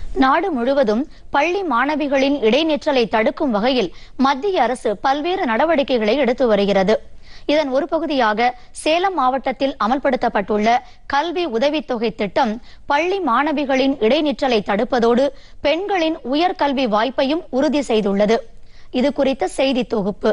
நாடு முழுவதும் பள்ளி மாணவிகளின் இடைநிற்றலை தடுக்கும் வகையில் மத்திய அரசு பல்வேறு நடவடிக்கைகளை எடுத்து வருகிறது இதன் ஒரு பகுதியாக சேலம் மாவட்டத்தில் அமல்படுத்தப்பட்டுள்ள கல்வி உதவித்தொகை திட்டம் பள்ளி மாணவிகளின் இடைநிற்றலை தடுப்பதோடு பெண்களின் உயர்கல்வி வாய்ப்பையும் உறுதி செய்துள்ளது இது குறித்த செய்தி தொகுப்பு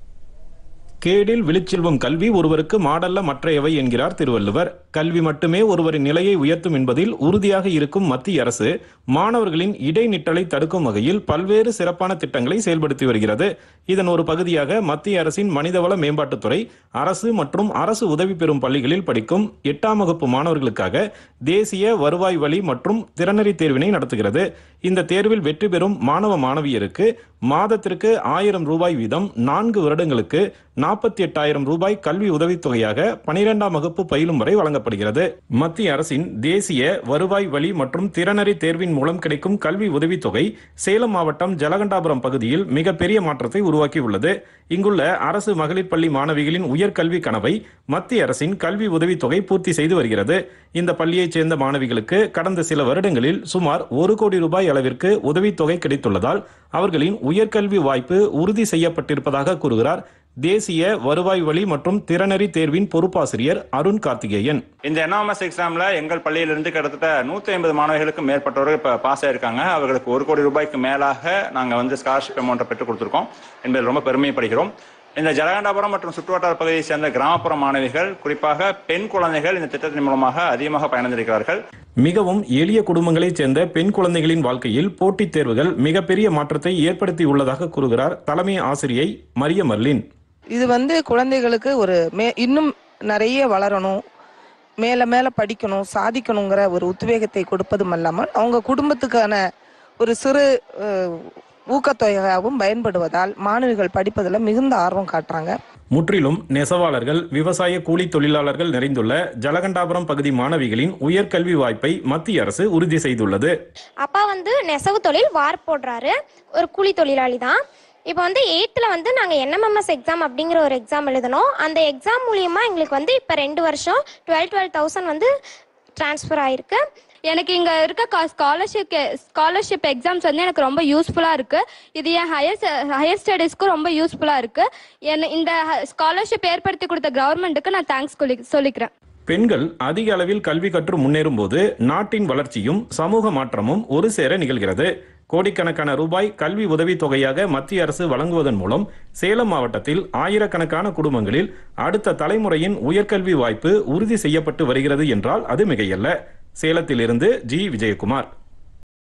கேடில் விழிச்செல்வம் கல்வி ஒருவருக்கு மாடல்ல மற்றையவை என்கிறார் திருவள்ளுவர் கல்வி மட்டுமே ஒருவரின் நிலையை உயர்த்தும் என்பதில் உறுதியாக இருக்கும் மத்திய அரசு மாணவர்களின் இடைநிற்றலை தடுக்கும் வகையில் பல்வேறு சிறப்பான திட்டங்களை செயல்படுத்தி வருகிறது இதன் ஒரு பகுதியாக மத்திய அரசின் மனிதவள மேம்பாட்டுத்துறை அரசு மற்றும் அரசு உதவி பெறும் பள்ளிகளில் படிக்கும் எட்டாம் வகுப்பு மாணவர்களுக்காக தேசிய வருவாய் வழி மற்றும் திறனறி தேர்வினை நடத்துகிறது இந்த தேர்வில் வெற்றி பெறும் மாணவ மாணவியருக்கு மாதத்திற்கு ஆயிரம் ரூபாய் வீதம் நான்கு வருடங்களுக்கு நாற்பத்தி எட்டாயிரம் ரூபாய் கல்வி உதவித்தொகையாக பனிரெண்டாம் வகுப்பு பயிலும் வரை வழங்கப்படுகிறது மத்திய அரசின் தேசிய வருவாய் வழி மற்றும் திறனறி தேர்வின் மூலம் கிடைக்கும் கல்வி உதவித்தொகை சேலம் மாவட்டம் ஜலகண்டாபுரம் பகுதியில் மிகப்பெரிய மாற்றத்தை உருவாக்கியுள்ளது இங்குள்ள அரசு மகளிர் பள்ளி மாணவிகளின் உயர்கல்வி கனவை மத்திய அரசின் கல்வி உதவித்தொகை பூர்த்தி செய்து வருகிறது இந்த பள்ளியைச் சேர்ந்த மாணவிகளுக்கு கடந்த சில வருடங்களில் சுமார் ஒரு கோடி ரூபாய் அளவிற்கு உதவித்தொகை கிடைத்துள்ளதால் அவர்களின் உயர்கல்வி வாய்ப்பு உறுதி செய்யப்பட்டிருப்பதாக கூறுகிறார் தேசிய வருவாய் வழி மற்றும் திறனறி தேர்வின் பொறுப்பாசிரியர் அருண் கார்த்திகேயன் இந்த என்ஆர்எஸ் எக்ஸாம்ல எங்கள் பள்ளியிலிருந்து கிட்டத்தட்ட நூத்தி ஐம்பது மாணவர்களுக்கும் மேற்பட்டவர்கள் இப்ப பாஸ் ஆயிருக்காங்க அவர்களுக்கு ஒரு கோடி ரூபாய்க்கு மேலாக நாங்க வந்து ஸ்காலர்ஷிப் அமௌண்ட்டை பெற்றுக் கொடுத்திருக்கோம் என்பதில் ரொம்ப பெருமைப்படுகிறோம் இந்த ஜலகண்டாபுரம் மற்றும் சுற்றுவட்டார பகுதியை சேர்ந்த கிராமப்புற மாணவிகள் குறிப்பாக பெண் குழந்தைகள் இந்த திட்டத்தின் மூலமாக அதிகமாக பயனடைந்திருக்கிறார்கள் மிகவும் எளிய குடும்பங்களைச் சேர்ந்த பெண் குழந்தைகளின் வாழ்க்கையில் போட்டித் தேர்வுகள் மிகப்பெரிய மாற்றத்தை ஏற்படுத்தியுள்ளதாக கூறுகிறார் தலைமை ஆசிரியை மரிய மர்லின் இது வந்து குழந்தைகளுக்கு ஒரு மே இன்னும் நிறைய வளரணும் மேல மேல படிக்கணும் சாதிக்கணுங்கிற ஒரு உத்வேகத்தை கொடுப்பதும் அல்லாமல் அவங்க குடும்பத்துக்கான ஒரு சிறு அஹ், ஊக்கத்தொகையாகவும் பயன்படுவதால் மாணவிகள் படிப்பதில் மிகுந்த ஆர்வம் காட்டுறாங்க முற்றிலும் நெசவாளர்கள் விவசாய கூலி தொழிலாளர்கள் நிறைந்துள்ள ஜலகண்டாபுரம் பகுதி மாணவிகளின் உயர்கல்வி வாய்ப்பை மத்திய அரசு உறுதி செய்துள்ளது அப்பா வந்து நெசவு தொழில் வார் போடுறாரு ஒரு கூலி தொழிலாளி தான் இப்போ வந்து எயித்தில் வந்து நாங்கள் என்எம்எம்எஸ் எக்ஸாம் அப்படிங்கிற ஒரு எக்ஸாம் எழுதினோம் அந்த எக்ஸாம் மூலியமா எங்களுக்கு வந்து இப்போ ரெண்டு வருஷம் டுவெல் டுவெல் தௌசண்ட் வந்து ட்ரான்ஸ்ஃபர் ஆயிருக்கு எனக்கு இங்க இருக்க ஸ்காலர்ஷிப் ஸ்காலர்ஷிப் எக்ஸாம்ஸ் வந்து எனக்கு ரொம்ப யூஸ்ஃபுல்லா இருக்கு இது என் ஹையர் ஹையர் ஸ்டடீஸ்க்கும் ரொம்ப யூஸ்ஃபுல்லா இருக்கு என்ன இந்த ஸ்காலர்ஷிப் ஏற்படுத்தி கொடுத்த கவர்மெண்ட்டுக்கு நான் தேங்க்ஸ் சொல்லிக்கிறேன் பெண்கள் அதிக அளவில் கல்வி கற்று முன்னேறும் போது நாட்டின் வளர்ச்சியும் சமூக மாற்றமும் ஒரு சேர நிகழ்கிறது கோடிக்கணக்கான ரூபாய் கல்வி உதவித் தொகையாக மத்திய அரசு வழங்குவதன் மூலம் சேலம் மாவட்டத்தில் ஆயிரக்கணக்கான குடும்பங்களில் அடுத்த தலைமுறையின் உயர்கல்வி வாய்ப்பு உறுதி செய்யப்பட்டு வருகிறது என்றால் அது மிகையல்ல சேலத்திலிருந்து ஜி விஜயகுமார்